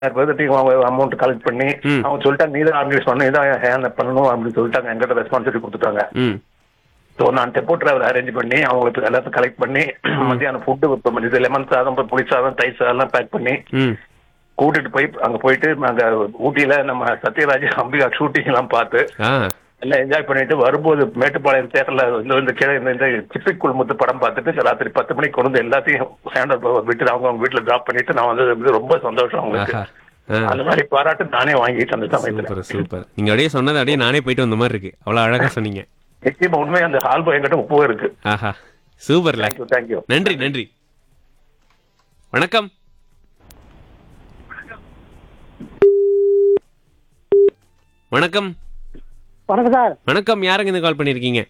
Amount collect பண்ணி ம். அவங்க சொல்லிட்டாங்க நீ தான் ஆர்கனைஸ் பண்ணணும் நீ தான் ஹேண்ட் பண்ணணும் அப்படின்னு சொல்லிட்டாங்க எங்கிட்ட ரெஸ்பான்சிபிலிட்டி கொடுத்துட்டாங்க ம் ஸோ நான் டெப்போ டிராவல் அரேஞ்ச் பண்ணி அவங்களுக்கு எல்லாத்தையும் கலெக்ட் பண்ணி மத்தியானம் ஃபுட்டு இது லெமன் சாதம் அப்புறம் புளி சாதம் தயிர் சாதம் எல்லாம் பேக் பண்ணி ம் கூட்டிட்டு போய் அங்க போயிட்டு நாங்க ஊட்டியில நம்ம சத்யராஜ் அம்பிகா ஷூட்டிங் எல்லாம் பார்த்து ஆ எல்லாம் என்ஜாய் பண்ணிட்டு வரும்போது மேட்டுப்பாளையம் தேட்டர்ல இந்த இந்த கீழே இந்த இந்த சிப்பிக் குழுமத்து படம் பார்த்துட்டு ராத்திரி பத்து மணிக்கு கொண்டு வந்து எல்லாத்தையும் ஹேண்ட் விட்டு அவங்க அவங்க வீட்டுல டிராப் பண்ணிட்டு நான் வந்து இது ரொம்ப சந்தோஷம் அவங்களுக்கு ஆஹா ஆ அந்த மாதிரி பாராட்டு நானே வாங்கிட்டு அந்த சமயத்துல சூப்பர் சூப்பர் நீங்க அப்படியே சொன்னது அப்படியே நானே போயிட்டு வந்த மாதிரி இருக்கு அவ்வளவு அழகா சொன்னீங்க நிச்சயமா உண்மையா அந்த ஆல்பம் என்கிட்ட உப்பு இருக்கு ஆஹா சூப்பர்ல தேங்க்யூ தேங்க்யூ நன்றி நன்றி வணக்கம் வணக்கம் வணக்கம் சார் வணக்கம் யாருங்க இந்த கால் பண்ணிருக்கீங்க